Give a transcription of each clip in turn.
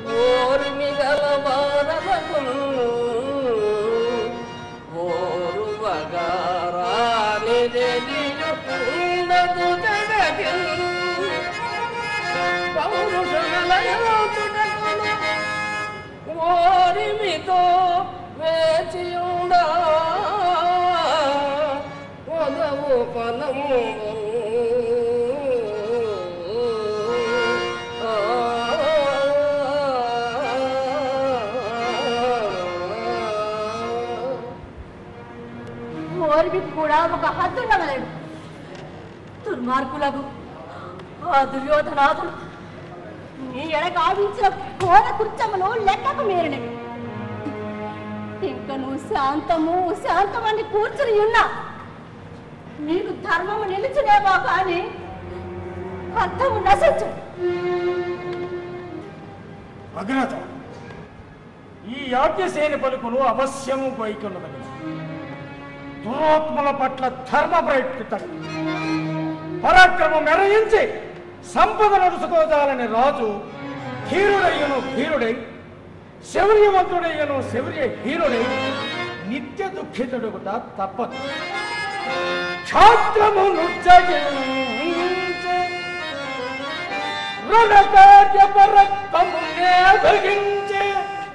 ఓర్మి గలవారలకును ఓరు వగారానిదెదియు ఉండదు జగతిన్ పౌరుషములయోచుటకును ఓరిమితో వేచియుండా పొదవు ఫలము ఓర్మి కూడా ఒక హద్దుండగలడు దుర్మార్గులకు ఆ దుర్యోధనాథుడు నీ ఎడక ఆవించిన ఘోర కృత్యములు లెక్కకు మీరినవి ఇంక నువ్వు శాంతము శాంతమని కూర్చుని ఉన్నా నీకు ధర్మము నిలిచినేమో కానీ అర్థము నశించు అగ్రత ఈ యాజ్ఞసేని పలుకును అవశ్యము పైకొన్నదని దురాత్మల పట్ల ధర్మ ప్రయుక్తం పరాక్రమం మెరయించి సంపద నడుచుకోదాలని రాజు ధీరుడయ్యను ధీరుడై శౌర్యవంతుడయ్యను శౌర్య హీరుడై నిత్య దుఃఖితుడు కూడా తప్పదు ఛాత్రము నుచ్చగించే రుణకార్య పరత్వమునే భగించే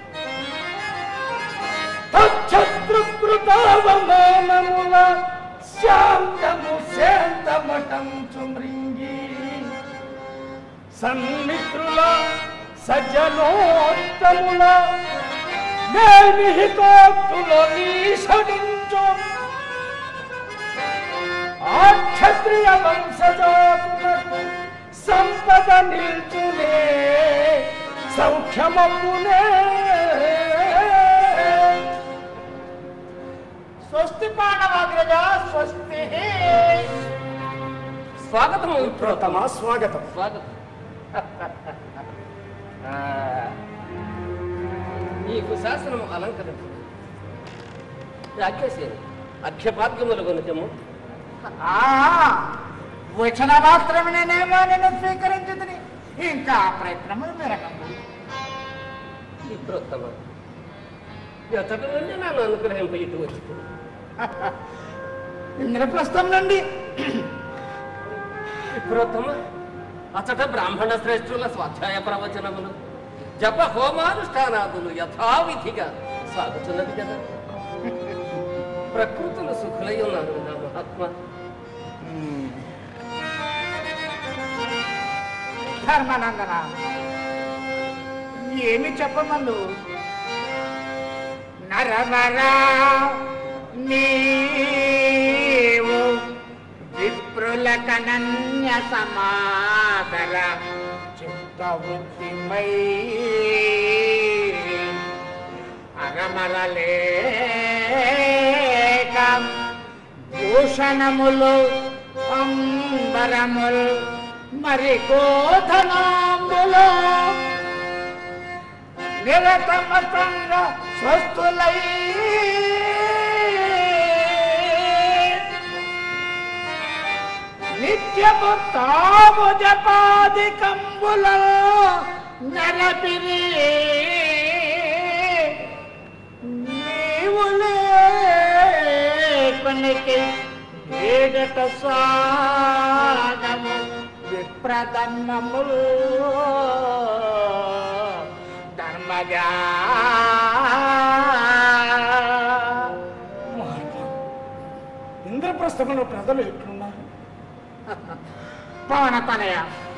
తచ్చత్రుకృతావమానముల శాంతము శాంతమటం చుమృంగి సన్మిత్రుల సజ్జనోత్తముల నిర్మిహితోత్తుల నీషడించు ఆ క్షత్రియ వంశజాతులకు సంపద నిల్చునే సౌఖ్యమప్పునే స్వస్తి పాండవాగ్రజ స్వస్తి స్వాగతం ప్రథమ స్వాగతం స్వాగతం ఆ, నీకు శాసనము అలంకరించు రాజ్యసేని అర్ఘ్యపాద్యములు కొనుచము వచన మాత్రమేనేమో నేను స్వీకరించుతుంది ఇంకా ప్రయత్నము మెరగము విప్రోత్తమ ఎతటి నుండి నన్ను అనుగ్రహింప ఇటు వచ్చి ఇంద్రప్రస్థం నుండి విప్రోత్తమ అచట బ్రాహ్మణ శ్రేష్ఠుల స్వాధ్యాయ ప్రవచనములు జప హోమానుష్ఠానాదులు యథావిధిగా సాగుతున్నది కదా ప్రకృతులు సుఖులై ఉన్నారు నా మహాత్మ ధర్మానందన ఏమి చెప్పమందు నరనరా నీవు విప్రుల కనన్య సమాదర చిత్తవృత్తిమై అరమరలేక భూషణములు అంబరములు మరి గోధనాంబులు నిరతమతంగా స్వస్థులై నిత్యము తాము జపాదికంబులలో నరపిరి నీవు లేపనికి వేడట సాగము విప్రధర్మములు ధర్మజా ఇంద్రప్రస్థములో ప్రజలు ఎట్లున్నారు పవనతనయ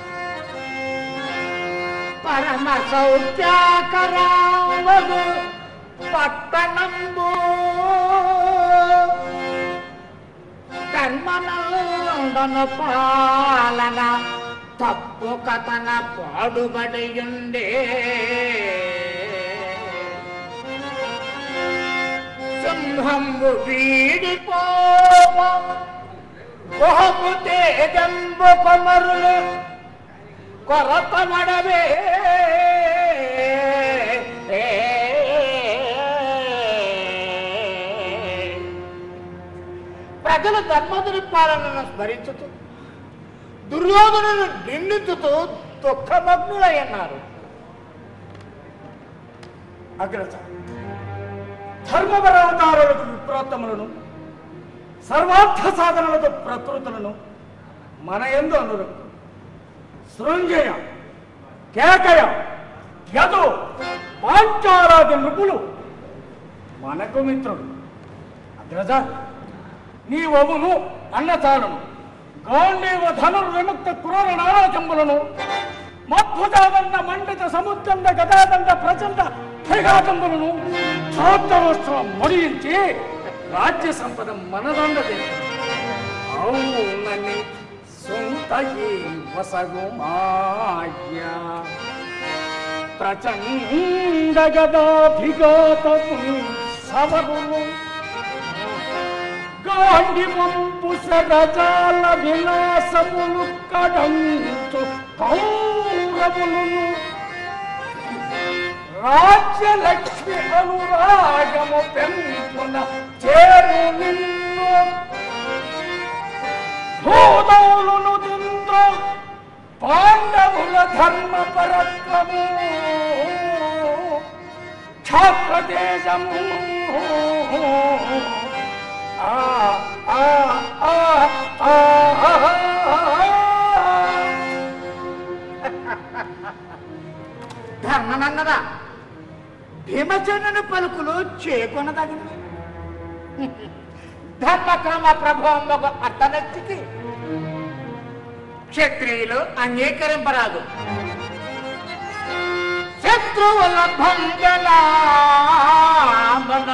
పరమ సౌఖ్యాకరావగు పట్టణంబు కర్మనందను పాలన తప్పు కథన పాడుబడియుండే సింహంబు వీడిపోవ బహు తేజంబు కొమరులు కొరత మడవే ప్రజలు ధర్మదుని పాలనను స్మరించుతూ దుర్యోధనులు నిందించుతూ దుఃఖమగ్నులయ్యన్నారు అగ్రజ ధర్మపరావతారులకు విప్రోత్తములను సర్వార్థ సాధనలతో ప్రకృతులను మన ఎందు అనురక్తు సృంజయ కేకయ యదు పాంచారాది నృపులు మనకు మిత్రుడు అగ్రజ నీ వవును అన్నచాలను గౌండీవ ధనుర్ విముక్త క్రూర నారాజంబులను మద్భుతాదండ మండిత సముద్రండ గదాదండ ప్రచండ త్రిఘాతంబులను చోత్తరోత్సవం మొడియించి రాజ్య సంపద మనదండ అవునని సొంతయి వసగు మాయ ప్రచండ గదాభిఘాతము సవరులు గాండి పంపు సరజాల విలాసములు కడంచు కౌరవులను రాజ్యలక్ష్మి అనురాగము పెంపున చేరు నిన్ను భూదౌలును దింద్రు పాండవుల ధర్మ పరత్వము క్షాత్రదేశము ఆ ఆ ఆ ఆ ధర్మనన్నదా భీమసేనుని పలుకులు చేకొనదగినవి ధర్మక్రమ ప్రభావం అర్థనస్థితి క్షత్రియులు అంగీకరింపరాదు శత్రువుల భంగలాభన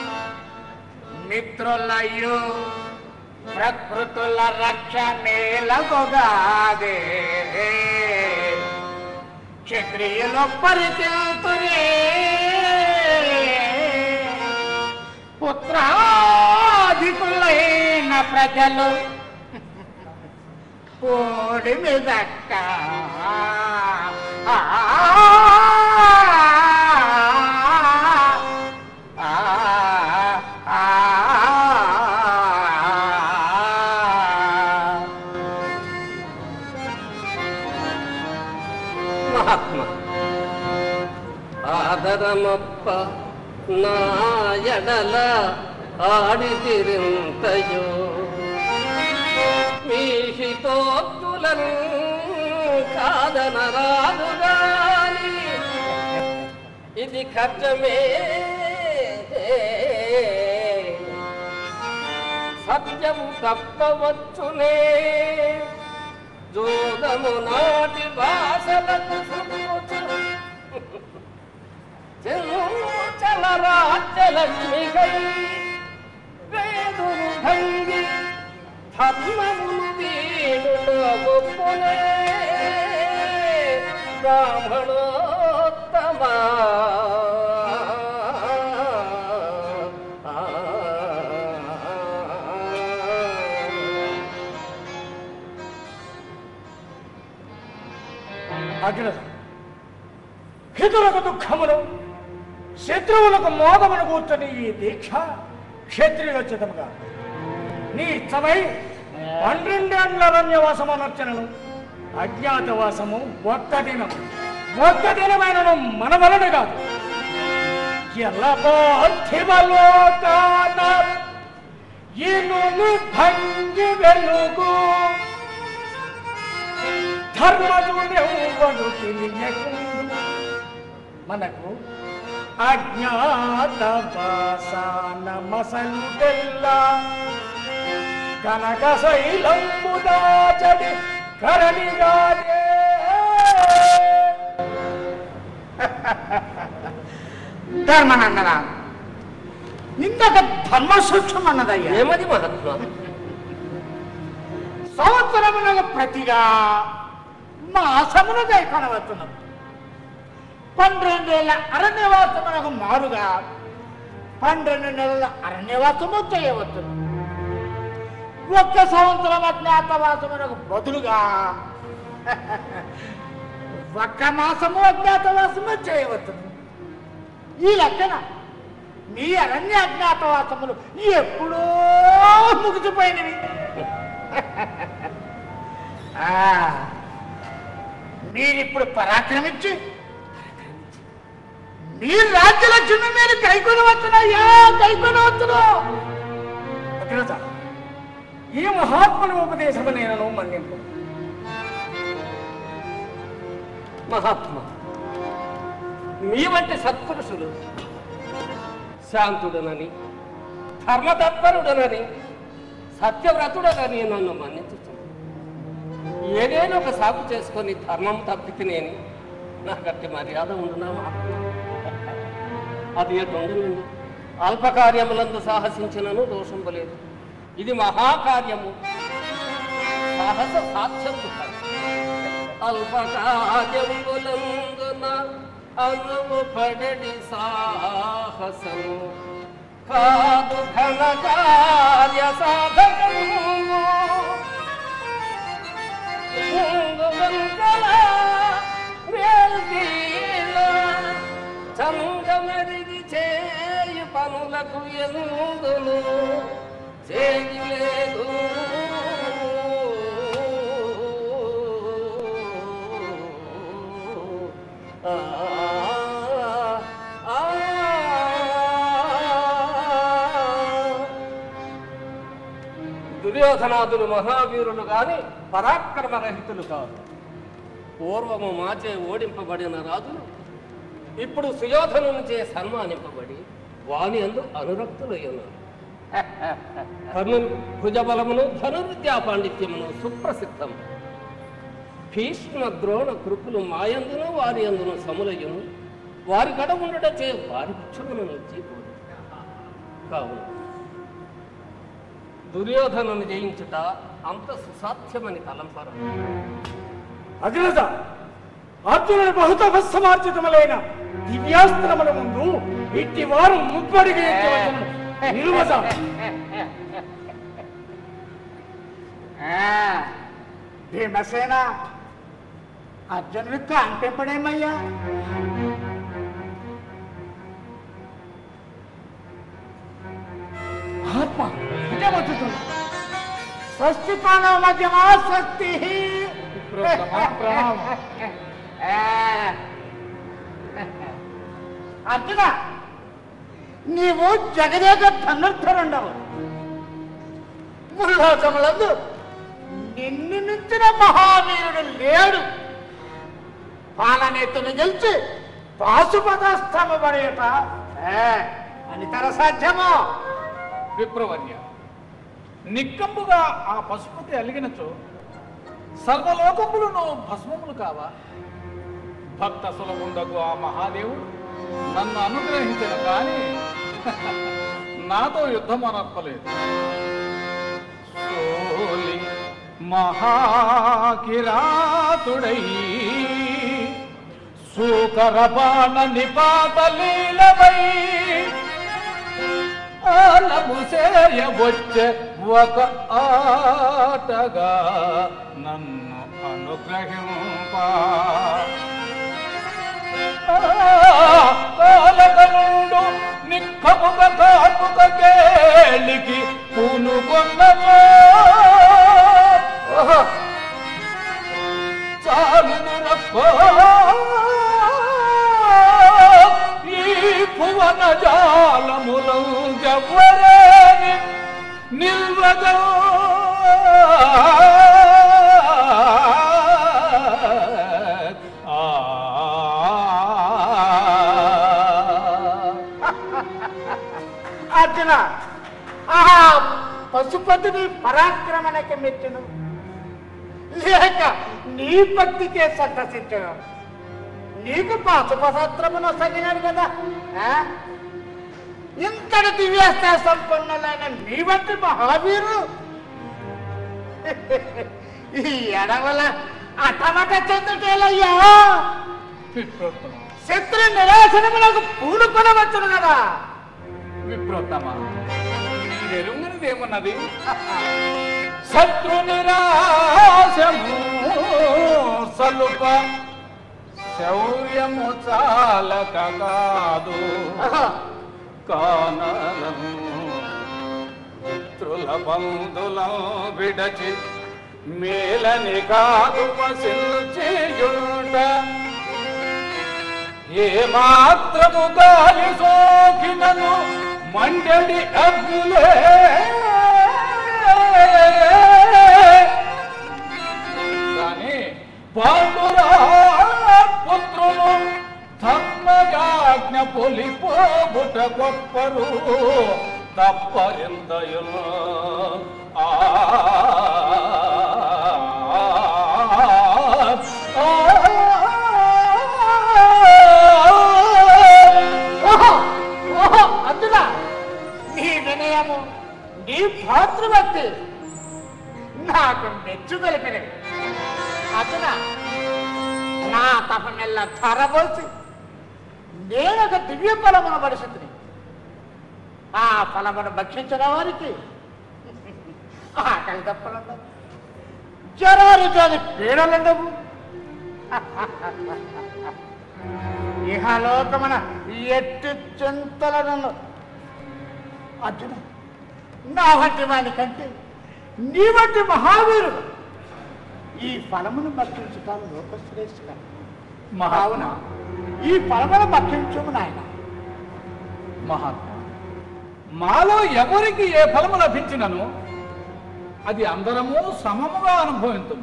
మిత్రులయ్యు ప్రకృతుల రక్షణేలగొగాదే క్షత్రియులు పరిచతురే పుత్రాధికులైన ప్రజలు కోడి మీదక్క ఆ, ఆ, ఆ, మహాత్మ ఆదరమప్ప నా ఎడల ఆడితిరింతయో మీషితోక్తులను కాదనరాదు గాని ఇది ఖర్చమే సత్యము తప్పవచ్చునే జోదము నాటి భాషలకు చల రాజ్యలక్ష్మికై వేదును భంగి ధర్మమును వీడుట ఒప్పునే బ్రాహ్మణోత్తమా అగ్రజ హితులకు దుఃఖమును శత్రువులకు మోదమును కూర్చొని ఈ దీక్ష క్షత్రియోచితముగా నీ ఇష్టమై పన్నెండేండ్ల అరణ్యవాసము నర్చనను అజ్ఞాతవాసము ఒక్క దినము ఒక్క దినమైనను మన వలన కాదు ఎలా పార్థివలోకాన ఇనుని భంగి వెలుగు ధర్మజుడెవ్వడు తెలియకుండు మనకు అజ్ఞాత భాషాన మసలుటెల్లా కనక శైలంబుదాచడి కరణిగాదే ధర్మనన్నదా ఇందాక ధర్మ సూక్ష్మం అన్నదయ్యా ఏమది మహాత్మ సంవత్సరమునకు ప్రతిగా మాసమును కైకొనవచ్చును పన్నెండేళ్ల అరణ్యవాసమునకు మారుగా పన్నెండు నెలల అరణ్యవాసము చేయవచ్చును ఒక్క సంవత్సరం అజ్ఞాతవాసమునకు బదులుగా ఒక్క మాసము అజ్ఞాతవాసము చేయవచ్చును ఈ లెక్కన మీ అరణ్య అజ్ఞాతవాసములు ఎప్పుడో ముగిసిపోయినవి ఆ, మీరిప్పుడు పరాక్రమించి నీ రాజ్యలక్ష్మి మీరు కైకొనవచ్చునయ్యా కైకొనవచ్చును అగ్రజ ఈ మహాత్ముని ఉపదేశము నేను మన్నింపు మహాత్మ మీ వంటి సత్పురుషులు శాంతుడనని ధర్మతత్పరుడనని సత్యవ్రతుడనని నన్ను మన్నించుతుంది ఏదైనా ఒక సాగు చేసుకొని ధర్మం తప్పితినేని నాకట్టి మర్యాద ఉండునా మహాత్మ అది ఎటుండునండి అల్పకార్యములందు సాహసించినను దోషం లేదు ఇది మహాకార్యము సాహస సాధ్యం కాదు అల్పకార్యములందున అనువు పడడి సాహసము కాదు ఘన కార్య సాధకము ముందుగంగల వేల్గీల చంగమెరిగి చేయు పనులకు ఎందును చేయి లేదు ఆ, ఆ, దుర్యోధనాదులు మహావీరులు గాని పరాక్రమరహితులు కాదు పూర్వము మాచే ఓడింపబడిన రాజులు ఇప్పుడు సుయోధనునిచే సన్మానింపబడి వాని అందు అనురక్తులయ్యున్నారు కర్ణుని భుజబలమును ధనుర్విద్యా పాండిత్యమును సుప్రసిద్ధం భీష్మ ద్రోణ కృపులు మాయందును వారి అందును సములయ్యును వారి గడ ఉండటచే వారి భిక్షులను జీపోదు కావున దుర్యోధనను జయించుట అంత సుసాధ్యమని తలంపర అగ్రజ అర్జునుడి బహుతపస్సమార్జితములైన దివ్యాస్త్రముల ముందు ఇట్టి వారు ముప్పడిగా ఎత్తవచ్చును. నిలువద ఆ, భీమసేన అర్జునుడికి కాంపెంపడేమయ్యా ఆత్మ విజయమచ్చుతుంది స్వస్తి ప్రాణవ మధ్యమా స్వస్తి ప్రణామం. ఆ. అర్జున నీవు జగదేక ధనుర్ధరుండవు ముల్లోకములందు నిన్ను మించిన మహావీరుడు లేడు పాలనేతును గెలిచి పాశుపదస్థమ పడేట అనితర సాధ్యమో విప్రవర్య నిక్కంబుగా ఆ పశుపతి అలిగినచో సర్వలోకములను భస్మములు కావా భక్త సులభుండకు ఆ మహాదేవుడు నన్ను అనుగ్రహించిన కానీ నాతో యుద్ధం అనర్పలేదు సోలి మహాకిరాతుడై సూకర బాణ నిపాత లీలమై ఆలము చేయవచ్చే ఒక ఆటగా నన్ను అనుగ్రహింప కాలకనుండు నిక్కముగ కాపుక కేళికి పూనుకొన్నచో చాలునురప్పో ఈ భువన జాలములం గవ్వరేని నిల్వగా అర్జున ఆ పశుపతిని పరాక్రమణకి మెచ్చును లేక నీ భక్తికే సంతసించను నీకు పాశుపశాస్త్రమును సగినాడు కదా ఆ? ఇంతటి దివ్యాస్త్ర సంపన్నులైన నీ వంటి మహావీరు ఈ ఎడవల అటమట చెందుటేలయ్యా విప్రోత్తమ శత్రు నిరాశనములకు పూనుకొనవచ్చును కదా విప్రోత్తమ మీరెరుంగనిదేమున్నది శత్రు నిరాశము సలుప శౌర్యము చాలక కాదు కానలము మిత్రుల బంధులం విడచి మేలని కాదు పసిల్లు చేయుట ఏ మాత్రము గాలి సోకినను మండడి అగ్గులే కానీ పాండురా పుత్రులు ధర్మయాజ్ఞ పొలిపోబుట గొప్పరు తప్ప ఎందయును ఆ ఓహో ఓహో అద్దులా నీ వినయము నీ భాతృభక్తి నాకు మెచ్చు కలిపినవి అదునా నా తపమెల్ల ధరబోసి నేనొక దివ్య ఫలమును పరిస్థితిని ఆ ఫలమును భక్షించిన వారికి ఆకలి తప్పలండవు జ్వరాలు కాని పీడలుండవు ఇహలోకమన ఎట్టు చింతలను అర్జున నా వంటి వాని కంటే నీ వంటి మహావీరుడు ఈ ఫలమును భక్షించుతాను లోకశ్రేష్ఠ మహావున ఈ ఫలమును భక్షించుము నాయన మహాత్మా మాలో ఎవరికి ఏ ఫలము లభించినను అది అందరము సమముగా అనుభవించు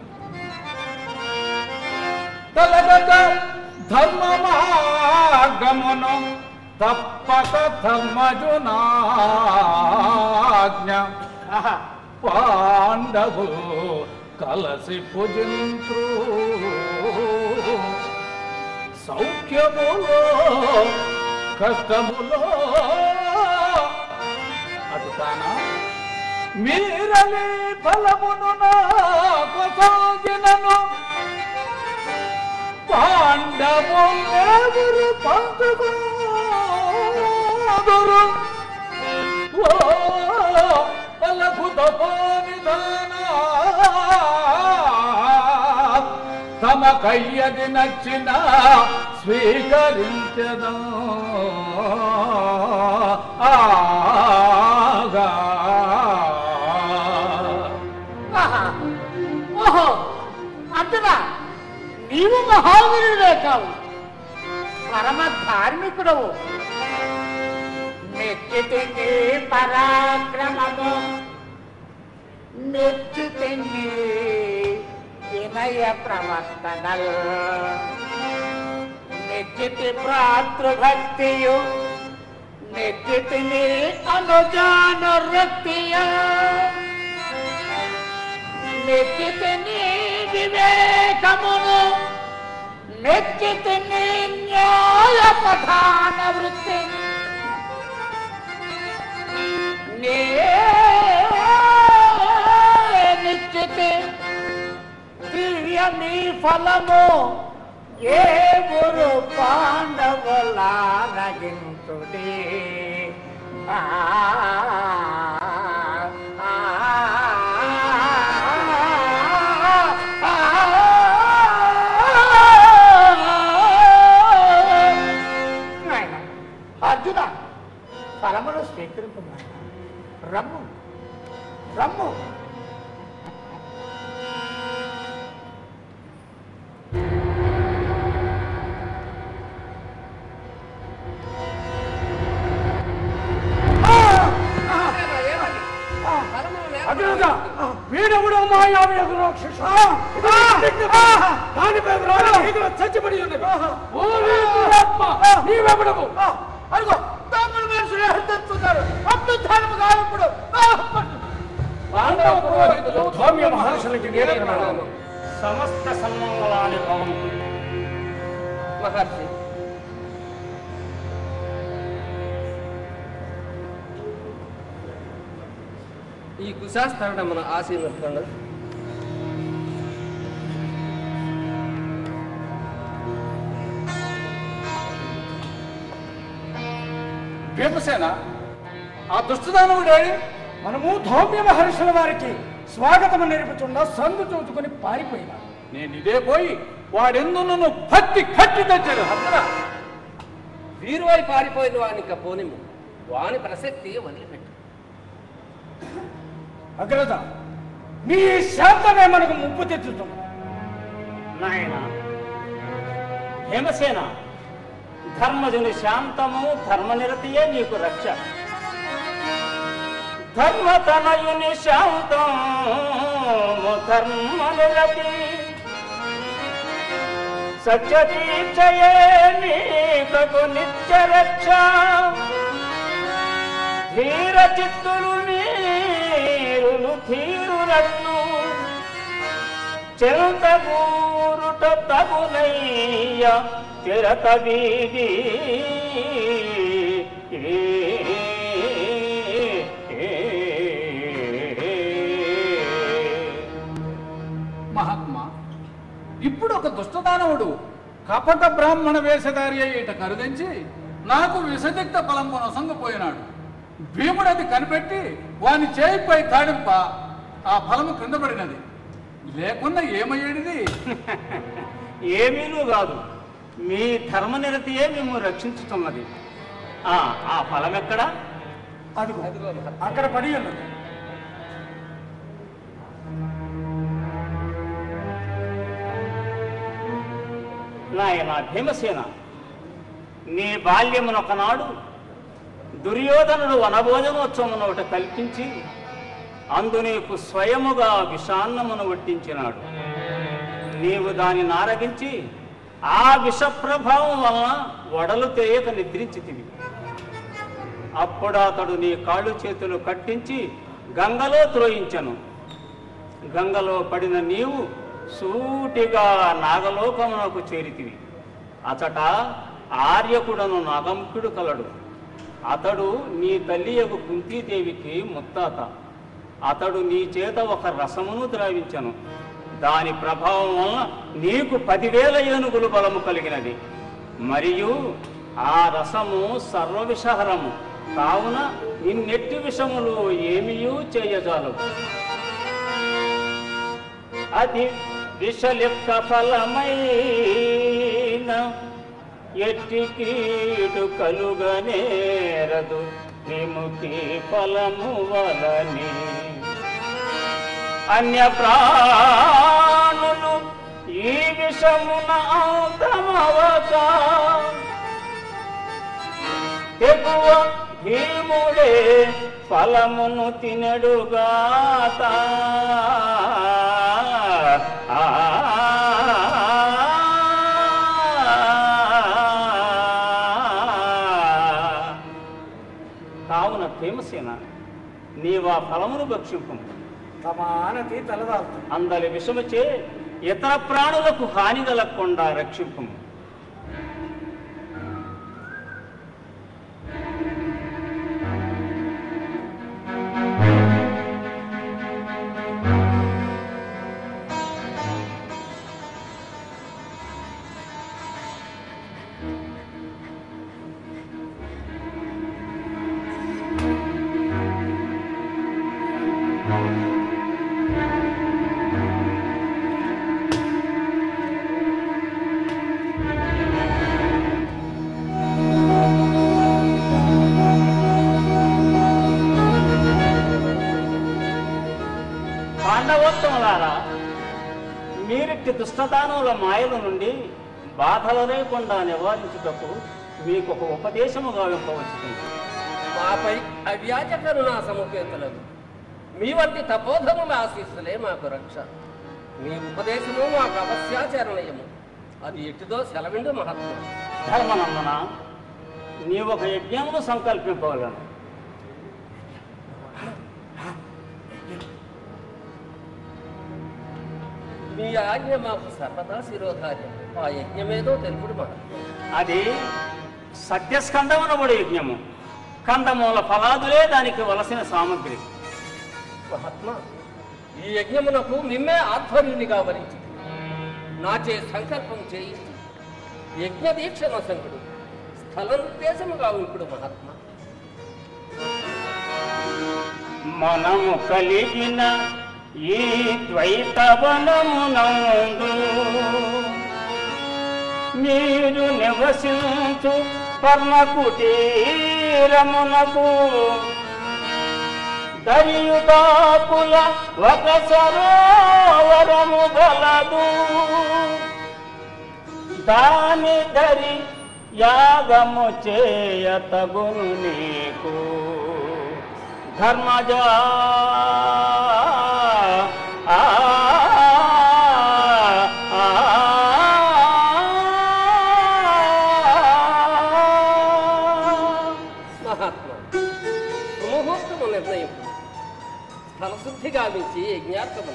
తలగత ధర్మ మార్గమును తప్పక ధర్మజునాజ్ఞ ఆహా, పాండవులు కలసి భుజింత్రు సౌఖ్యములో కష్టములో అటు కానా మీరని ఫలమును నాకు సాగినను పాండవులెవరు పంచుకుందురు ఓ పలకు తపోనిదానా తమ కయ్యది నచ్చిన స్వీకరించదా ఆగా ఆహా, ఓహో అర్జున నీవు మహావీరుడే కావు పరమ ధార్మికుడవు మెచ్చితి నీ పరాక్రమము మెచ్చితి నీ వినయ ప్రవర్తనలు మెచ్చితి భ్రాతృభక్తియు మెచ్చితి నీ అనుజాన వృత్తియు మెచ్చితి నీ వివేకమును మెచ్చితి నీ న్యాయ ప్రధాన వృత్తి నే నిశ్చితి దివ్య నీ ఫలము ఏ గురు పాండవుల రగించుడి ఆ ఆ, నాయన, అర్జున ఫలమును స్వీకరింపున్నాయన రమ్ము రమ్ము అగ్రజ వీడెవడో మాయావేగు రాక్షస దానిపై రాజు చచ్చిపడి ఉన్నది ఓ వీరుడాత్మ, నీవెవడవు అదిగో తమ్ముడు మనుషులు హెచ్చరిస్తున్నారు అభ్యుత్థానము కాదు ఇప్పుడు పాండవ పురోహితులు ధౌమ్య మహర్షులకి నేర్పినారు సమస్త సన్మంగళాన్ని భవను మహర్షి ఈ కుశాస్థరణ మన ఆశీర్వదించండి భీమసేన ఆ దుష్టదానవుడేడి మనము ధౌమ్య మహర్షుల వారికి స్వాగతము నేర్పుతున్న సందు చూచుకొని పారిపోయినా నేను ఇదే పోయి వాడెందు నన్ను పట్టి కట్టి తెచ్చాడు అర్థరా వీరువై పారిపోయిన వాని ఇంకా పోనిము వాని ప్రసక్తి వదిలిపెట్టు అగ్రజ నీ శాంతమే మనకు ముప్పు తెచ్చుతుంది నాయన హేమసేన ధర్మజుని శాంతము ధర్మనిరతియే నీకు రక్ష ధర్మతనయుని శాంతము ధర్మనిరతి సత్యదీక్షయే నీకు నిత్య రక్ష ధీర చిత్తులు నీరులు ధీరురట్లు చెరుతగూరుట తగునయ్య చిరత వీధి మహాత్మా ఇప్పుడు ఒక దుష్టదానవుడు కపట బ్రాహ్మణ వేషధారి అయ్యేట కరుదించి నాకు విషదిగ్ధ ఫలము నొసంగపోయినాడు భీముడు అది కనిపెట్టి వాని చేయిపై తాడింప ఆ ఫలము క్రింద పడినది లేకున్నా ఏమయ్యేడిది ఏమీనూ కాదు మీ ధర్మనిరతియే మేము రక్షించుతున్నది ఆ ఆ ఫలం ఎక్కడా అదిగో అదిగో మహాత్మా. అక్కడ పడి ఉన్నది నాయన భీమసేన నీ బాల్యమునొకనాడు దుర్యోధనుడు వనభోజనోత్సవమును ఒకటి కల్పించి అందు నీకు స్వయముగా విషాన్నమును వడ్డించినాడు నీవు దాన్ని నారగించి ఆ విష ప్రభావం వలన వడలు తెలియక నిద్రించితివి అప్పుడు అతడు నీ కాళ్ళు చేతులు కట్టించి గంగలో త్రోయించను గంగలో పడిన నీవు సూటిగా నాగలోకమునకు చేరితివి అచట ఆర్యకుడను నాగముఖుడు కలడు అతడు నీ తల్లి యొక్క కుంతీదేవికి ముత్తాత అతడు నీ చేత ఒక రసమును ద్రావించను దాని ప్రభావం వలన నీకు పదివేల ఏనుగులు బలము కలిగినది మరియు ఆ రసము సర్వవిషహరము కావున నిన్నెట్టి విషములు ఏమీయూ చేయజాలవు అది విషలిప్త ఫలమైన ఎట్టి కీడు కలుగనేరదు విముక్తి ఫలము వలని అన్య ప్రాణులు ఈ విషమున అంతమవక తెగువ భీముడే ఫలమును తినడుగాత ఆ. కావున భీమసేన నీవా ఫలమును భక్షింపు సమానతి తలదాల్చు అందలి విషముచే ఇతర ప్రాణులకు హాని కలగకుండా రక్షింపు పాండవోత్తములారా మీరిట్టి దుష్టదానముల మాయల నుండి బాధల లేకుండా నివారించుటకు మీకు ఒక ఉపదేశము గావింపవచ్చుతుంది మాపై అవ్యాజ కరుణా సముపేతులకు మీ వంటి తపోధముల ఆశీస్సులే మాకు రక్ష మీ ఉపదేశము మాకు అవశ్యాచరణీయము అది ఎట్టిదో సెలవిండు మహత్వం ధర్మనందన నీవు ఒక యజ్ఞమును సంకల్పింపగలను మీ ఆజ్ఞ మాకు సర్వదా శిరోధార్యం ఆ యజ్ఞమేదో తెలుపుడు మహత్వం అది సత్యస్కందమనబడు యజ్ఞము కందమూల ఫలాదులే దానికి వలసిన సామగ్రి మహాత్మా ఈ యజ్ఞమునకు మిమ్మే ఆధ్వర్యునిగా వరించి నాచే సంకల్పం చేయించి యజ్ఞ దీక్ష నొసంగుడు స్థల నిర్దేశముగా ఇప్పుడు మహాత్మా మనము కలిగిన ఈ ద్వైతవనమునందు మీరు నివసించు పర్ణకుటీరమునకు దరియుదాపుల ఒక సరోవరము గలదు దాని దరి యాగము చేయతగును నీకు ధర్మజ ఆ, ఆ, మహాత్మా సుముహూర్తము నిర్ణయం స్థలశుద్ధి గావించి యజ్ఞార్థమున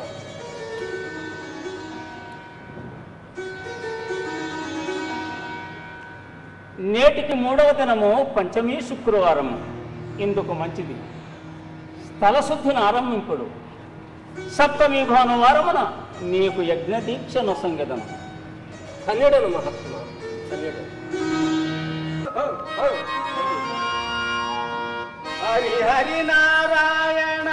నేటికి మూడవ దినము పంచమీ శుక్రవారం ఇందుకు మంచిది స్థలశుద్ధిని ఆరంభింపుడు సప్తమి భానువారమున నీకు యజ్ఞ దీక్షను సంగతం ధన్యుడను మహాత్మా ధన్యుడు హరి హరి నారాయణ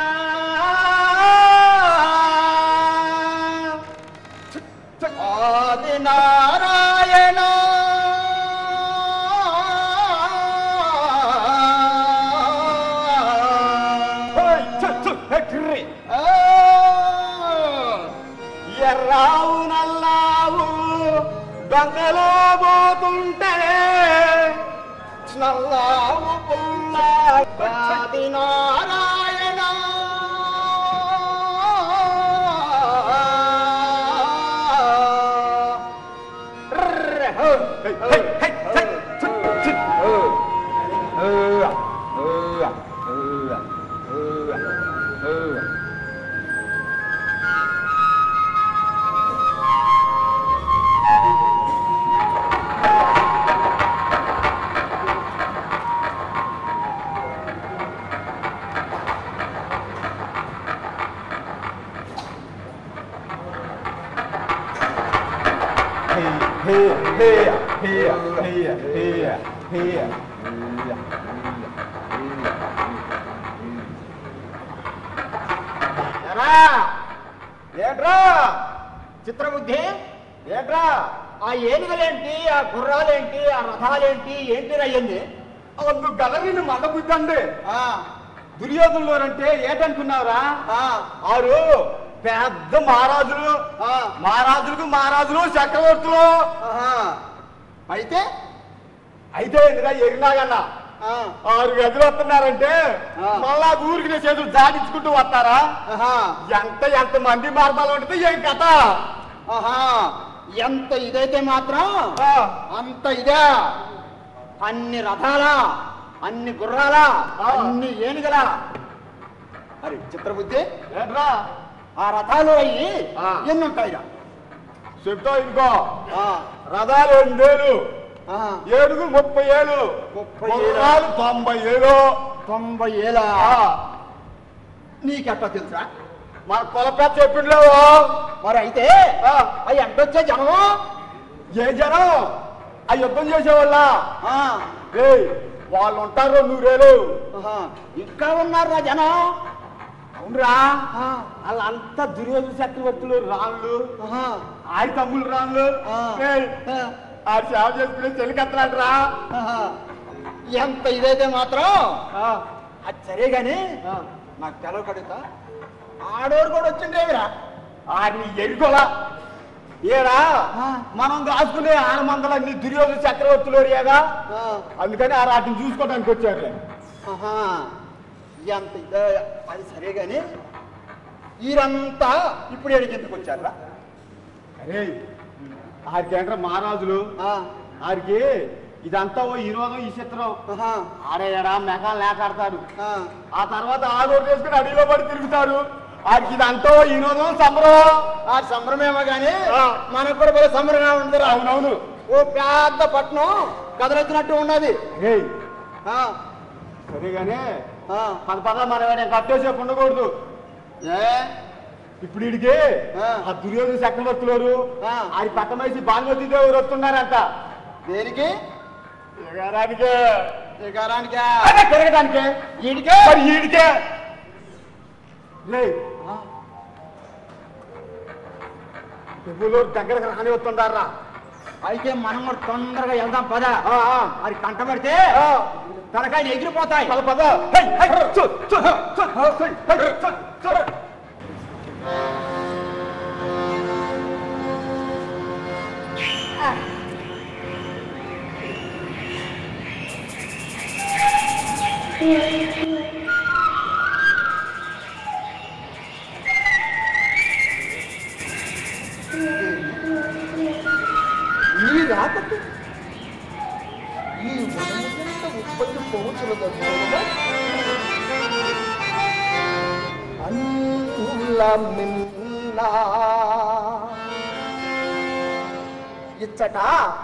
ఆది నారాయణ ఎర్రావు నల్లావు గంగలో పోతుంటే నల్లావు పుల్లాది నారాయణ ఏంట్రా చిత్రబుద్ధి ఏంట్రా ఆ ఏనుగలేంటి ఆ గుర్రాలేంటి ఆ రథాలేంటి ఏంటి అయ్యింది అందు గలరిని మందబుద్ధండి దుర్యోధనులోనంటే ఏటనుకున్నావురా ఆరు పెద్ద మహారాజులు మహారాజులకు మహారాజులు చక్రవర్తులు అయితే అయితే ఎందుగా ఎగిరినాగన్నా ఆరు గదులు వస్తున్నారంటే ఆ. మళ్ళా ఊరికి నీ చేతులు దాటించుకుంటూ వస్తారా ఎంత ఎంత మంది మార్గాలు ఉంటుంది ఏం కథ ఆహా ఎంత ఇదైతే మాత్రం ఆ, అంత ఇదే అన్ని రథాల అన్ని గుర్రాల ఆ. అన్ని ఏనుగల అరే చిత్రబుద్ధి ఏంట్రా ఆ రథాలు అయ్యి ఆ. ఎన్ని ఉంటాయిరా చెప్తా ఇంకో ఆ, రథాలు ఎనిమిదేలు ఆ, ఏడుగు ముప్పై ఏళ్ళు ముప్పై ఏళ్ళా? గుర్రాలు తొంభై ఏళ్ళు తొంభై ఏళ్ళ ఆ, నీకెట్టా తెలుసా మన కొలపెద్ద చెప్పిండ్లేవు మరి అయితే ఆ. అవి ఎంతొచ్చే జనం ఏ జనం ఆ యుద్ధం చేసేవాళ్ళ ఆ, ఏయ్ వాళ్ళు ఉంటారు నూరేళ్ళు ఆహా, ఇంకా ఉన్నారా జనం అవునరా ఆ, వాళ్ళంతా దుర్యోధన చక్రవర్తులు రాళ్ళు ఆహా, ఆడి తమ్ముళ్ళు రాళ్ళు ఆ. ఏయ్, ఆ, ఆ సేవ చేసుకుని చెలికెత్తరాడరా ఆహా. ఎంత ఇదైతే మాత్రం అది సరే గాని నాకు తెలవ కడుగుతా ఆడోరు కూడా వచ్చిండేవిరా ఆడిని ఎరుకోలా ఏడా ఆ. మనం దాచుకునే ఆనమందలన్నీ దుర్యోధన చక్రవర్తులు ఏగా అందుకని ఆ రాటిని చూసుకోవడానికి వచ్చారు ఆహా. ఎంత ఇదో అది సరే గాని వీరంతా ఇప్పుడు ఏడికి ఎందుకు వచ్చారా అరే ఆడికేంట్రా మహారాజులు ఆడికి ఇదంతా ఓ వినోదం ఈ చిత్రం ఆడేయడా మెకాలు లేకాడతారు ఆ తర్వాత ఆడోడు చేసుకుని అడవిలో పడి తిరుగుతారు ఆడికి ఇదంతా ఓ వినోదం సంబరం ఆ సంబరమేమో గాని ఆ. మనకు కూడా భలే సంబరమే ఉంది అవునవును ఓ పెద్ద పట్నం కదలెత్తినట్టు ఉన్నది ఏయ్ ఆ, సరేగానే ఆ. పద పద మనం కట్టేసేపు ఉండకూడదు ఏ ఇప్పుడు వీడికి ఆ. ఆ దుర్యోధన చక్రవర్తులు ఆ. ఆడి పట్టమేసి భానుమతి దేవుడు వస్తున్నారంట దేనికి ఎగరానికే శ్రీకారానికి అదే తిరగడానికే ఈడికే మరి ఈడికే రేయ్, డబ్బులు దగ్గరకు రాని వస్తుండారా అయితే మనం కూడా తొందరగా వెళ్దాం పద ఆ, ఆ. అది కంట పెడితే ఆ. తలకాయలు ఎగిరిపోతాయి పద పద హై, హై, చు, చు, చు, చు, హై, హై, చు, చు. నీ రాకకు ఈ వనములంత ఉత్పత్తి పోవచ్చుల దగ్గర అన్నుల మిన్నా ఇచ్చట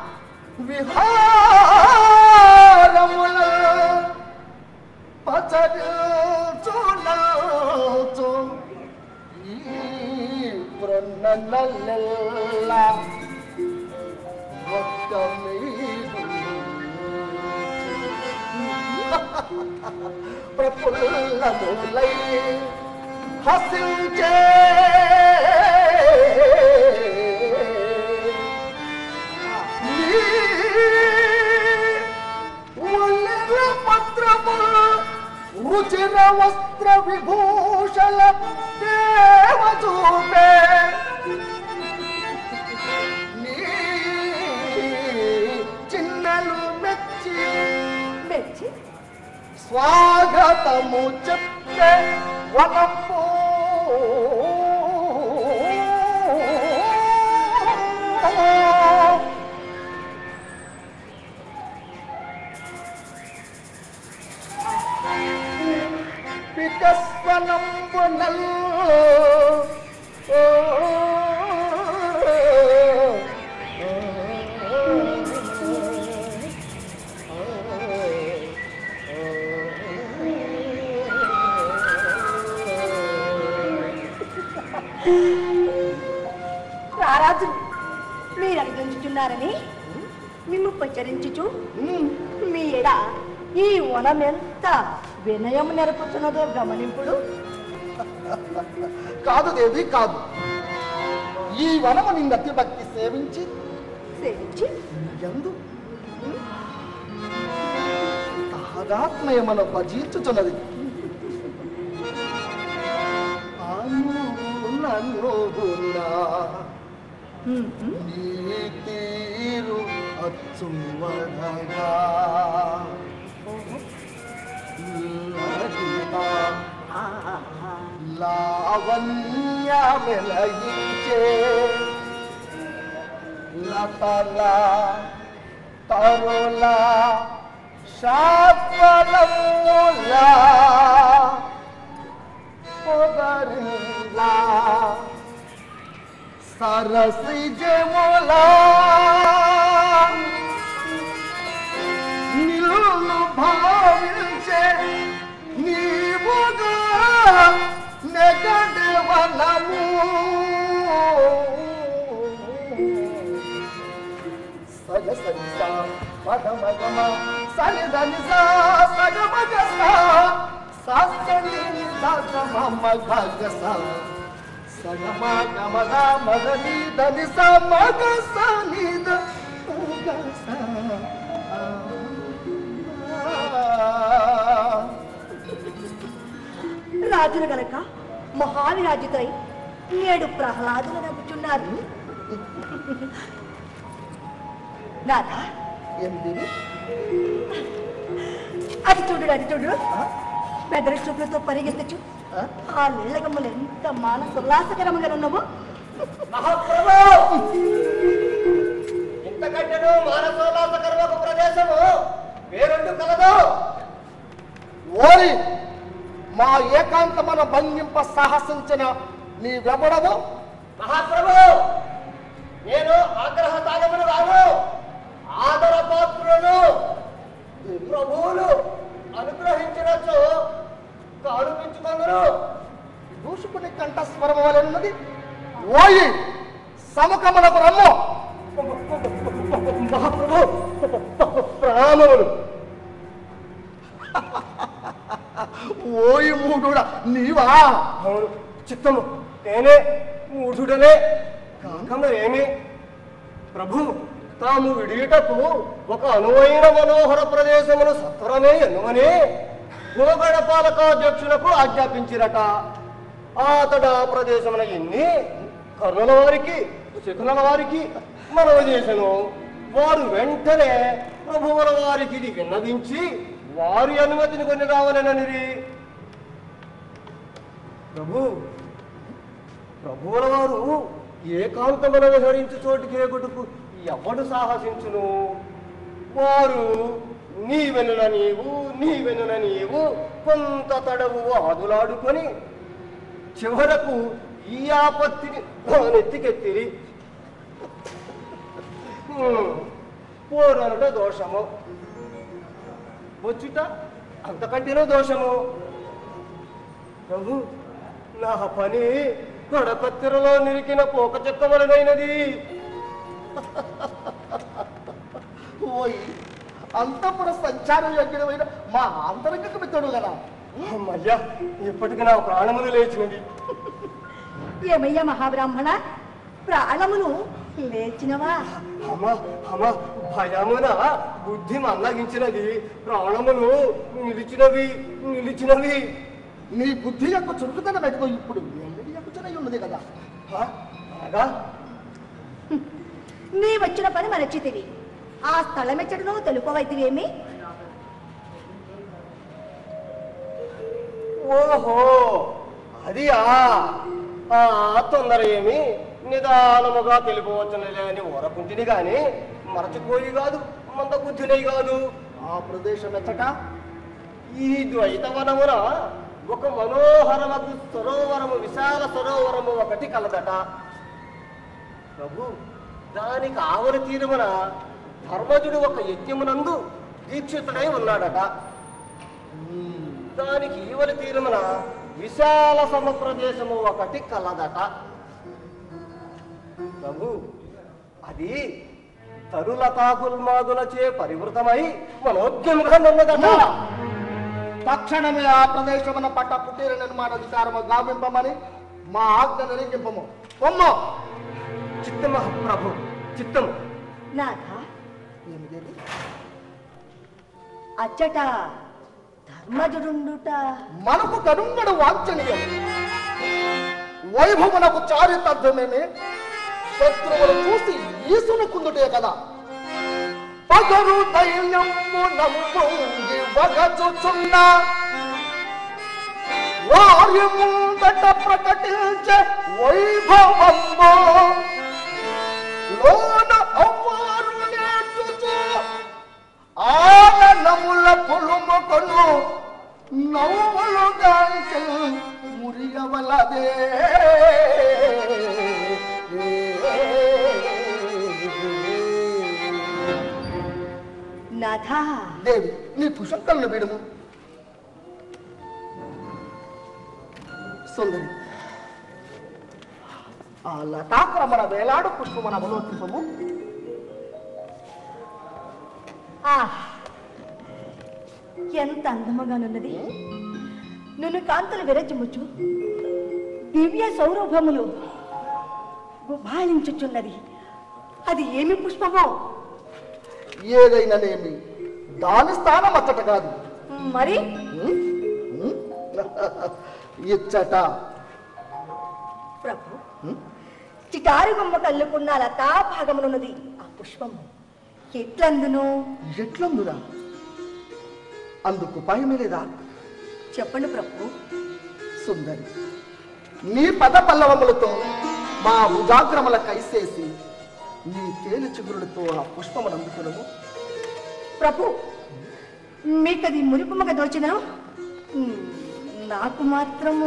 విహారముల పచరుచునచు ఈ ప్రొన్ననల్లెల్ల ఒక్క మీరు ప్రఫుల్లములై హసించే పత్రము రుచిర వస్త్ర విభూషణ దేవ చూపే నీ చిన్నలు మెచ్చి మెచ్చి స్వాగతము చెప్పే వనపు వికస్వనంబునల్ రారాజు మీరు అడిగించుచున్నారని మిమ్ము పచ్చరించుచు మీ ఎడ ఈ వనమెంత వినయం నెరపుతున్నదో గమనింపుడు కాదు దేవి కాదు ఈ వనము నిన్నతి భక్తి సేవించి సేవించి ఎందు తాదాత్మయమన భజించుచున్నది అనుననుగునా నీ తీరు అచ్చుమనగా లలితా లావణ్య వెలయించే లతల తరుల శాపలముల పొదరిలా సరసి జముల నిలును భావించే నీవుగా నెగడి వనము సగ సరిస పదమగమ సరిదని సగమగ సని సగమ గగస సగమ గమగ మదని దని సమగ సనిద రాజులు గనక మహావిరాజితులై నేడు ప్రహ్లాదులు నవ్వుచున్నారు నాథా ఏంటిది అది చూడు అది చూడు పెద్దల చూపులతో పరిగెత్తచ్చు ఆ? ఆ నీళ్ళగమ్మలు ఎంత మానస ఉల్లాసకరంగా ఉన్నావో మహాప్రభు ఇంతకంటేను మానసోల్లాసకరమైన ప్రదేశము వేరొండు కలదు ఓరి మా ఏకాంతమన భంగింప సాహసించిన నీ వెంబడము మహాప్రభు నేను ఆగ్రహ తాగమును కాను ఆదర పాత్రులను ప్రభువులు అనుగ్రహించినచో కానుపించుకొందరు దూషకుని కంఠస్వరం వలెనున్నది ఓయి సముఖమునకు రమ్ము మహాప్రభు ప్రణామములు ఓయి మూడుడా నీవా అవును చిత్తము నేనే మూఢుడనే కాకము ఏమి ప్రభు తాము విడియుటకు ఒక అనువైన మనోహర ప్రదేశమును సత్వరమే ఎన్నుమని భూగడ పాలకాధ్యక్షులకు ఆజ్ఞాపించిరట అతడు ఆ ప్రదేశమున ఎన్ని కర్ణుల వారికి శకునుల వారికి మనవ చేసెను వారు వెంటనే ప్రభువుల వారికి ఇది విన్నవించి వారి అనుమతిని కొని రావాలనని ప్రభు ప్రభువుల వారు ఏకాంతమున విహరించు చోటికి ఏగుటకు ఎవడు సాహసించును వారు నీ వెనున నీవు నీ వెనున నీవు కొంత తడవు ఆదులాడుకొని చివరకు ఈ ఆపత్తిని నెత్తికెత్తిరి పోరనుట దోషము వచ్చుట అంతకంటేనో దోషము ప్రభు నా పని గడపత్తిరలో నిరికిన పోక చెక్కవలనైనది ఓయ్ అంతపుర సంచారం యోగ్యుడమైన మా ఆంతరంగిక మిత్రుడు కదా అమ్మయ్యా ఇప్పటికి నా ప్రాణములు లేచినవి ఏమయ్యా మహాబ్రాహ్మణ ప్రాణములు లేచినవా అమ్మ అమ్మ భయమున బుద్ధి మల్లగించినది ప్రాణములు నిలిచినవి నిలిచినవి నీ బుద్ధి యొక్క చురుకుతనం ఎదుగు ఇప్పుడు వెల్లడి ఎక్కుచునై ఉన్నది కదా హ? బాగా నీ వచ్చిన పని మరచితివి ఆ స్థలమెచ్చటను తెలుపవైతివేమి ఓహో అది ఆ తొందర ఏమి నిదానముగా తెలుపవచ్చునలే అని ఊరకుంటిని గాని మరచిపోయి కాదు మంద బుద్ధినై కాదు ఆ ప్రదేశం ఎచ్చట ఈ ద్వైతవనమున ఒక మనోహరమగు సరోవరము విశాల సరోవరము ఒకటి కలదట ప్రభు దానికి ఆవరి తీరమున ధర్మజుడు ఒక యజ్ఞమునందు దీక్షితుడై ఉన్నాడట దానికి ఈవలి తీరమున విశాల సమప్రదేశము ఒకటి కలదట ప్రభు అది తరులతాకుల్మాదులచే పరివృతమై మనోద్యముగా ఉన్నదట తక్షణమే ఆ ప్రదేశమున పట్ట పుట్టిన నిర్మాణ అధికారము గావింపమని మా ఆజ్ఞ నిరింగింపము పొమ్ము చిత్తమ ప్రభు చిత్తము నాథ ఏమిది అచ్చట ధర్మజుడుండుట మనకు కనుంగడు వాంఛనీయం వైభవనకు చారితర్థమేమి శత్రువులు చూసి ఈసును కుందుటే కదా పగరు దైన్యము నమ్ముంగి వగచుచున్న వారి ముందట ప్రకటించే వైభవము లోన అవ్వారు నేర్చుచు ఆనముల పొలుముకొను నవ్వులుగా మురియవలదే నాథ దేవి నీ పుషంకలను విడుము సుందరి ఆ లతాక్రమణ వేలాడు పుష్పమున అవలోకింపము ఆ ఎంత అందముగానున్నది నన్ను కాంతలు విరచిముచ్చు దివ్య సౌరభములు గుబాళించుచున్నది అది ఏమి పుష్పమో ఏదైనానేమి దాని స్థానం అచ్చట కాదు మరి ఇచ్చట ప్రభు చిటారు బొమ్మ కల్లుకున్న లతా భాగమునున్నది ఆ పుష్పము ఎట్లందును ఎట్లందురా అందుకు భయమే లేదా చెప్పండి ప్రభు సుందరి నీ పద పల్లవములతో మా భుజాగ్రముల కైసేసి నీ తేలి చిగురులతో ఆ పుష్పమును అందుకునము ప్రభు మీకది మురిపుమగ దోచినను ఉమ్, నాకు మాత్రము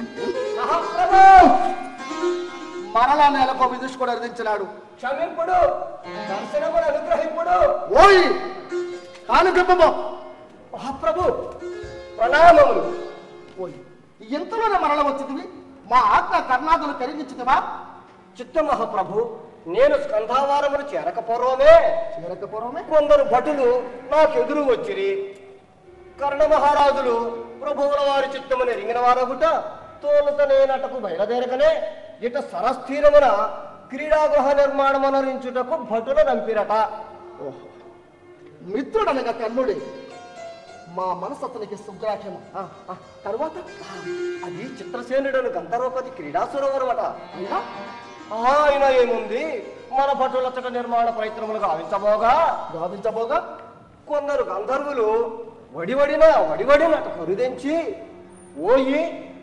మరలా నేలకు విదుష్కుడు అర్థించినాడు క్షమింపుడు దర్శనమును అనుగ్రహింపుడు ఓయ్ కాను గర్భమో మహాప్రభు ప్రణామములు ఓయ్ ఎంతలోనే మరల వచ్చింది మా ఆజ్ఞ కర్ణాదులు కరిగించుతావా చిత్త మహాప్రభు నేను స్కంధావారమును చేరక పూర్వమే చేరకపోవడమే కొందరు భటులు నాకెదురు వచ్చిరి కర్ణ మహారాజులు ప్రభువుల వారి చిత్తముని రింగిన వారగుట తోలుత నేనటకు బయలుదేరకనే ఇట సరస్థిరమున క్రీడాగృహ నిర్మాణమనరించుటకు భటులు నంపిరట ఓహో మిత్రుడనగా కర్ణుడే మా మనసు అతనికి సుగ్రాహ్యము ఆ, ఆ, తరువాత అది చిత్రసేనుడను గంధర్వపతి క్రీడా సరోవరమట అయినా ఆయన ఏముంది మన భటులచట నిర్మాణ ప్రయత్నములు గావించబోగా గావించబోగా కొందరు గంధర్వులు వడివడిన వడివడినట కరుదెంచి ఓయి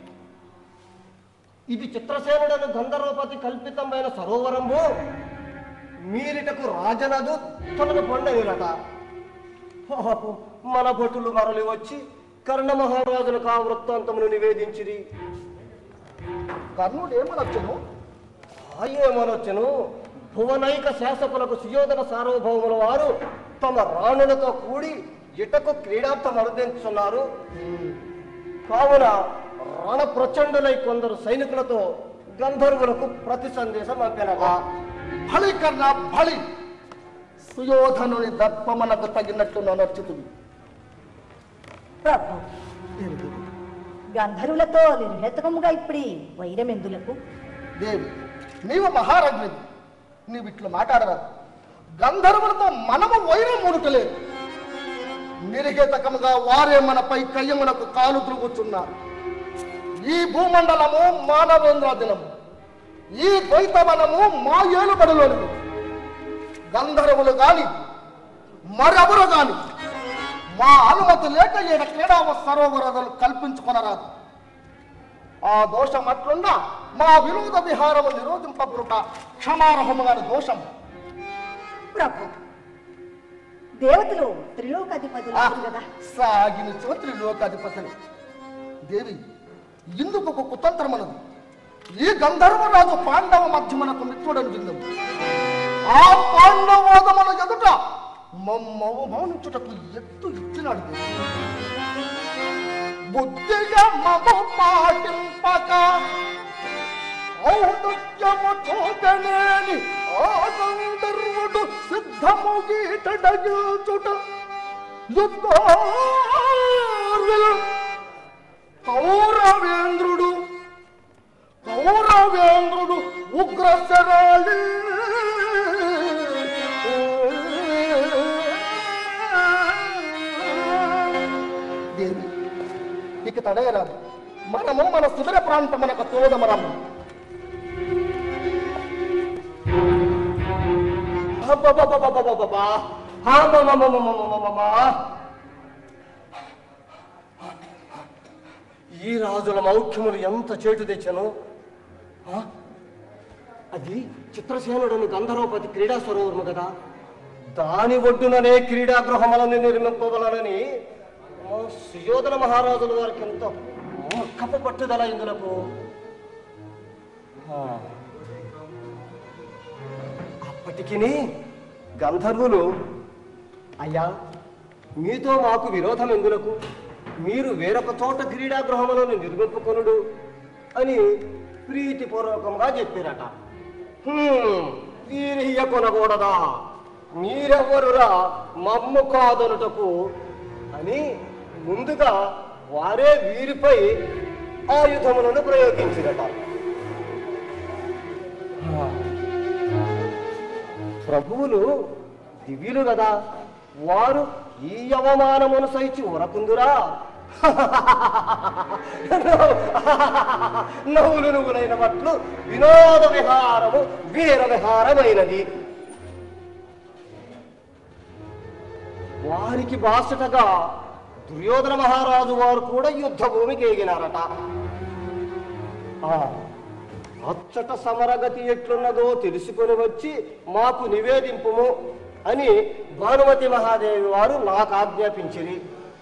ఇది చిత్రసేనుడను గంధర్వపతి కల్పితమైన సరోవరంబు మీరిటకు రాజనదు తొలగ పొండనిరట పాపం మన భటులు మరలి వచ్చి కర్ణ మహారాజులకు ఆ వృత్తాంతమును నివేదించిరి కర్ణుడు ఏమనొచ్చను ఏమనొచ్చును భువనైక శాసకులకు సుయోధన సార్వభౌముల వారు తమ రాణులతో కూడి ఇటకు క్రీడార్థం అనుదించున్నారు కావున రణ ప్రచండులై కొందరు సైనికులతో గంధర్వులకు ప్రతి సందేశం పంపినగా బలి కర్ణ బలి సుయోధనుని దర్పమనకు తగినట్లు ననర్చుతుంది ప్రభు గంధర్వులతో నిర్హేతకముగా ఇప్పుడు వైరమెందులకు దేవి నీవు మహారాజువి నీవు ఇట్లా మాట్లాడరాదు గంధర్వులతో మనము వైరం మూడుటలేదు నిర్హేతకముగా వారే మనపై కయ్యమునకు కాలు తిరుగుతున్నారు ఈ భూమండలము మానవేంద్ర దినము ఈ ద్వైతవనము మా ఏలుబడిలోనిది గంధర్వులు గాని మరెవరు గాని మా అనుమతి లేక ఈడ క్రీడా సరోవరాలు కల్పించుకొనరాదు ఆ దోషం అట్లున్నా మా వినోద విహారము నిరోధింపబడుట క్షమార్హముగా దోషం ప్రభు దేవతలు త్రిలోకాధిపతులు ఆ, కదా సాగిన చోత్రి లోకాధిపతులు దేవి ఇందుకు ఒక కుతంత్రమనదు ఈ గంధర్వరాజు పాండవ మధ్యమునకు మిత్రుడని విందము ఆ పాండవోదముల ఎదుట మమ్మవు మౌనించుటకు ఎత్తు ఇచ్చినాడు దేవి. బుద్ధిగా మము పాటింపక ఔన్నత్యము చూపనేని ఆ గంధర్వుడు సిద్ధము గీటడగిల్చుట యుద్ధార్విలు కౌరవేంద్రుడు కౌరవేంద్రుడు ఉగ్రశరాళి దేవి ఇక తడయరాదు మనము మన శిబిర ప్రాంతమునకు తోదమరము అబ్బబ్బబ్బబ్బబ్బబ్బబ్బా. అమ్మమ్మమ్మమ్మమ్మమ్మమ్మమ్మా. ఈ రాజుల మౌఖ్యములు ఎంత చేటు తెచ్చను ఆ? అది చిత్రసేనుడని గంధర్వపతి క్రీడా సరోవరము కదా దాని ఒడ్డుననే క్రీడాగృహములను నిర్మింపవలనని మా సుయోధన మహారాజుల వారికి ఎంత కప్ప పట్టుదల ఇందులకు ఆ. అప్పటికి గంధర్వులు అయ్యా మీతో మాకు విరోధం ఎందులకు మీరు వేరొక చోట క్రీడాగృహములను నిర్మింపుకొనుడు అని ప్రీతిపూర్వకంగా చెప్పారట "హ్మ్, వీరి ఇయ్య కొనకూడదా మీరెవ్వరురా మమ్ము కాదనుటకు అని ముందుగా వారే వీరిపై ఆయుధములను ప్రయోగించిరట ప్రభువులు దివ్యులు కదా వారు ఈ అవమానమును సైచి ఉరకుందురా నవ్వులు నువ్వులైన పట్లు వినోద విహారము వీర విహారమైనది వారికి బాసటగా దుర్యోధన మహారాజు వారు కూడా యుద్ధ భూమికి ఎగినారట ఆ, అచ్చట సమరగతి ఎట్లున్నదో తెలుసుకొని వచ్చి మాకు నివేదింపుము అని భానుమతి మహాదేవి వారు నాకు ఆజ్ఞాపించిరి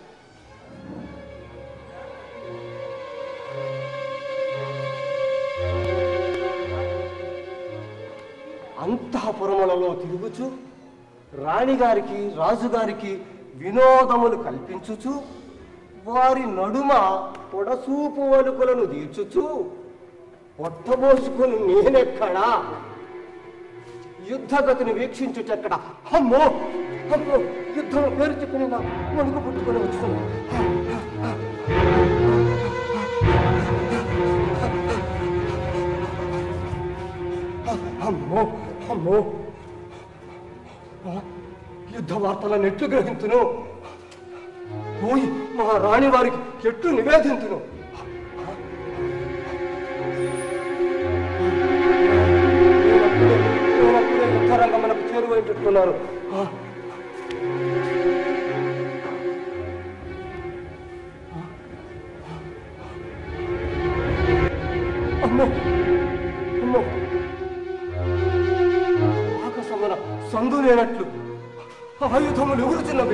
అంతఃపురములలో తిరుగుచు రాణిగారికి రాజుగారికి వినోదములు కల్పించుచు వారి నడుమ పొడసూపు వలుకలను తీర్చుచు పొట్టబోసుకుని నేనెక్కడా యుద్ధగతిని వీక్షించుటెక్కడ అమ్మో అమ్మో యుద్ధం పేరు చెప్పిన నా వణుకు పుట్టుకొని వస్తుంది అమ్మో అమ్మో ఆ, యుద్ధ వార్తల నెట్లు గ్రహించును పోయి మా రాణి వారికి ఎట్లు నివేదించును నేనప్పుడే నేనప్పుడే యుద్ధరంగమునకు చేరువైపెట్టుకున్నారు అమ్మో అమ్మో ఆకాశమున సందు లేనట్లు ఆయుధములు ఎగురుచున్నవి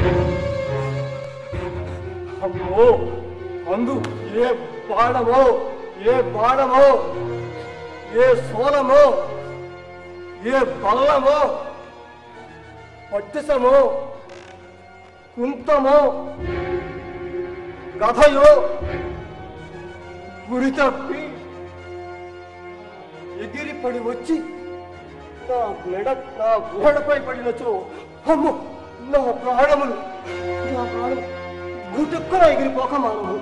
అమ్మో అందు ఏ బాణమో ఏ బాణమో ఏ సోలమో ఏ బల్లమో పట్టిసమో కుంతమో గధయో గురి తప్పి ఎగిరి పడి వచ్చి నా మెడ నా గోడపై పడినచో అమ్మో నా ప్రాణములు నా ప్రాణం గుటెక్కున ఎగిరిపోక మానము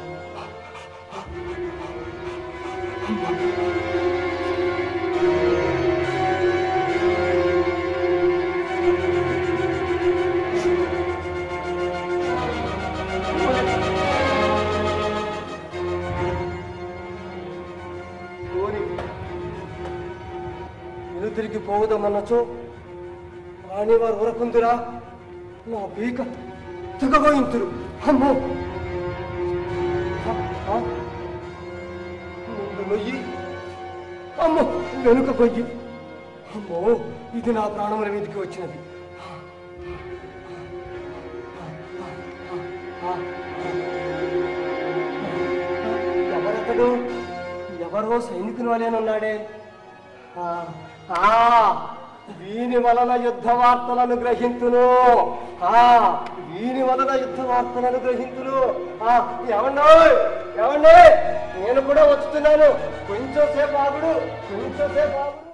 కోరి ఇను తిరిగి పోవుదామన్నచో రాణివారు ఉరకుందిరా నా బీక తెగబోయింతురు అమ్మో ఆ, ఆ. ముందు నొయ్యి అమ్మో వెనుక కొయ్యి అమ్మో ఇది నా ప్రాణముల మీదకి వచ్చినది ఆ, ఆ, ఎవరతడు ఎవరో సైనికుని వలేనున్నాడే ఆ, ఆ, వీని వలన యుద్ధ వార్తలను గ్రహింతును ఆ వీని వలన యుద్ధ వార్తలను గ్రహింతును ఆ ఎవండో ఎవండి నేను కూడా వస్తున్నాను కొంచెం సేపు ఆగుడు కొంచెం సేపు ఆగుడు